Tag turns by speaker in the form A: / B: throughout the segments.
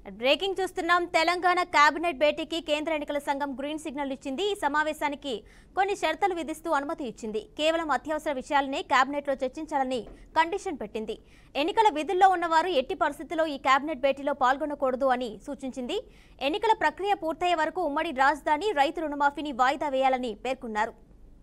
A: breaking చూస్తున్నాం Telangana cabinet భేటీకి కేంద్ర ఎన్నికల సంఘం గ్రీన్ సిగ్నల్ ఇచ్చింది ఈ సమావేశానికి కొన్ని షరతులు విధిస్తూ అనుమతి ఇచ్చింది కేవలం అత్యవసర విషయాలనే కేబినెట్లో చర్చించాలని కండిషన్ పెట్టింది ఎన్నికల విధుల్లో ఉన్నవారు ఎట్టి పరిస్థితుల్లో ఈ కేబినెట్ భేటీలో పాల్గొనకూడదు అని సూచించింది ఎన్నికల ప్రక్రియ పూర్తయ్యే వరకు ఉమ్మడి రాజధాని రైతు రుణమాఫీని వాయిదా వేయాలని పేర్కొన్నారు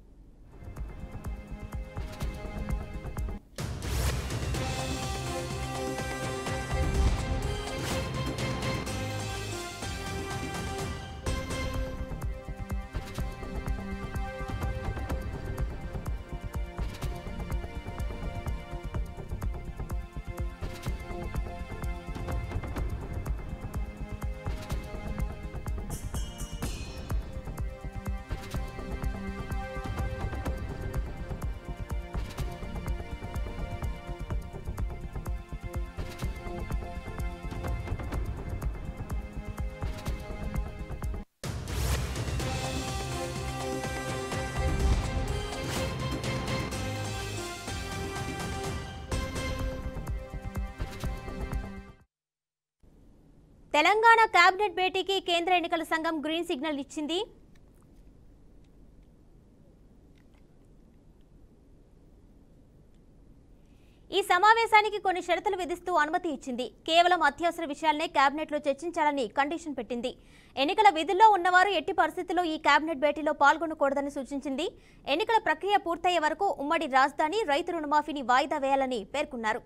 A: తెలంగాణ కేబినెట్ భేటీకి కేంద్ర ఎన్నికల సంఘం గ్రీన్ సిగ్నల్ ఇచ్చింది ఈ సమావేశానికి కొన్ని షరతులు విధిస్తూ అనుమతి ఇచ్చింది కేవలం అత్యవసర విషయాలనే కేబినెట్లో చర్చించాలని కండిషన్ పెట్టింది ఎన్నికల విధుల్లో ఉన్నవారు ఎట్టి పరిస్థితుల్లో ఈ కేబినెట్ భేటీలో పాల్గొనకూడదని సూచించింది ఎన్నికల ప్రక్రియ పూర్తయ్యే వరకు ఉమ్మడి రాజధాని రైతు రుణమాఫీని వాయిదా వేయాలని పేర్కొన్నారు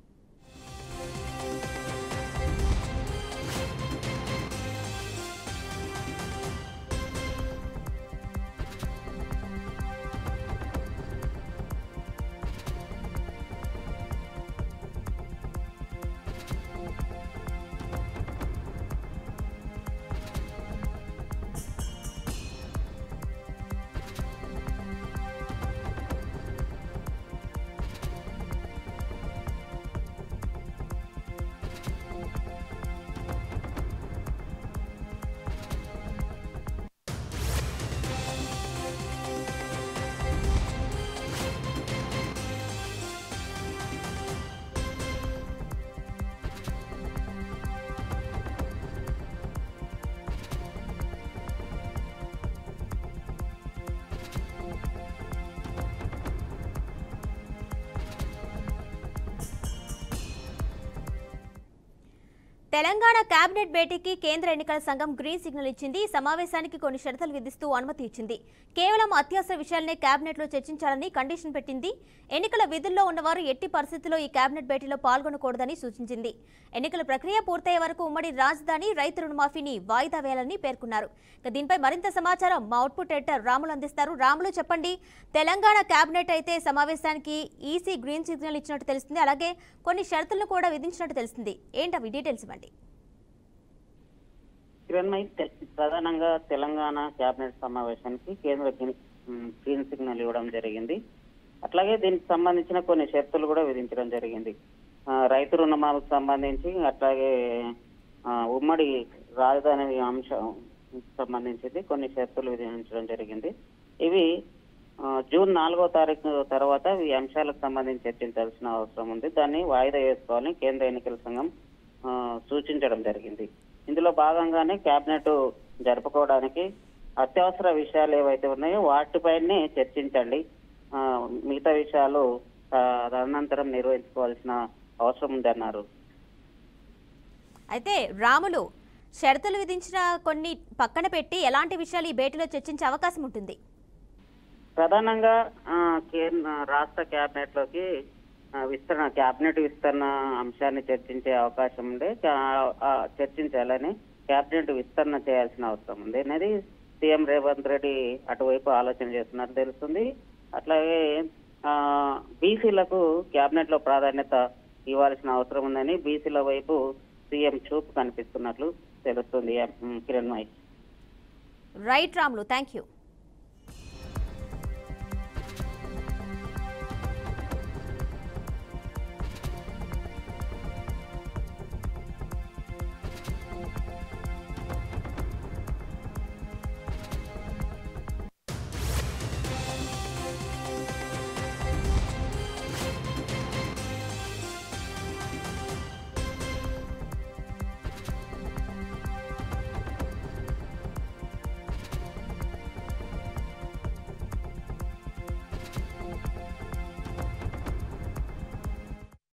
A: తెలంగాణ కేబినెట్ భేటీకి కేంద్ర ఎన్నికల సంఘం గ్రీన్ సిగ్నల్ ఇచ్చింది ఈ సమావేశానికి కొన్ని షరతులు విధిస్తూ అనుమతి ఇచ్చింది కేవలం అత్యవసర విషయాలనే కేబినెట్లో చర్చించాలని కండిషన్ పెట్టింది ఎన్నికల విధుల్లో ఉన్నవారు ఎట్టి పరిస్థితుల్లో ఈ కేబినెట్ భేటీలో పాల్గొనకూడదని సూచించింది ఎన్నికల ప్రక్రియ పూర్తయ్యే వరకు ఉమ్మడి రాజధాని రైతు రుణమాఫీని వాయిదా వేయాలని పేర్కొన్నారు ఇక దీనిపై మరింత సమాచారం మా అవుట్పుట్ ఎడిటర్ రాములు అందిస్తారు రాములు చెప్పండి తెలంగాణ కేబినెట్ అయితే సమావేశానికి ఈసీ గ్రీన్ సిగ్నల్ ఇచ్చినట్టు తెలుస్తుంది అలాగే కొన్ని షరతులను కూడా విధించినట్టు తెలుస్తుంది ఏంటవి డీటెయిల్స్ ఇవ్వండి
B: కిరణ్మయి తె- ప్రధానంగా తెలంగాణ కేబినెట్ సమావేశానికి కేంద్ర గ్రీన్- ఉమ్, గ్రీన్ సిగ్నల్ ఇవ్వడం జరిగింది అట్లాగే దీనికి సంబంధించిన కొన్ని షరతులు కూడా విధించడం జరిగింది ఆ, రైతు రుణమాలకు సంబంధించి అట్లాగే ఆ, ఉమ్మడి రాజధాని అంశం సంబంధించింది కొన్ని షరతులు విధించడం జరిగింది ఇవి ఆ, జూన్ నాలుగో తారీఖు తర్వాత ఈ అంశాలకు సంబంధించి చర్చించాల్సిన అవసరం ఉంది దాన్ని వాయిదా వేసుకోవాలని కేంద్ర ఎన్నికల సంఘం ఆ, సూచించడం జరిగింది ఇందులో భాగంగానే కేబినెట్ జరుపుకోవడానికి అత్యవసర విషయాలు ఏవైతే ఉన్నాయో వాటిపైనే చర్చించండి ఆ, మిగతా విషయాలు ఆ, తదనంతరం నిర్వహించుకోవాల్సిన అవసరం ఉందన్నారు
A: అయితే రాములు షరతులు విధించిన కొన్ని పక్కన పెట్టి ఎలాంటి విషయాలు ఈ భేటీలో చర్చించే అవకాశం ఉంటుంది
B: ప్రధానంగా ఆ, కేంద్ర రాష్ట్ర కేబినెట్ లోకి ఆ, విస్తరణ కేబినెట్ విస్తరణ అంశాన్ని చర్చించే అవకాశం ఉండే కా- ఆ, చర్చించాలని కేబినెట్ విస్తరణ చేయాల్సిన అవసరం ఉంది అనేది సీఎం రేవంత్ రెడ్డి అటువైపు ఆలోచన చేస్తున్నట్టు తెలుస్తుంది అట్లాగే బీసీలకు కేబినెట్ లో ప్రాధాన్యత ఇవ్వాల్సిన అవసరం ఉందని బీసీల వైపు సీఎం చూపు కనిపిస్తున్నట్లు తెలుస్తుంది ఉమ్, Kiran Mahesh
A: right Ramulu thank you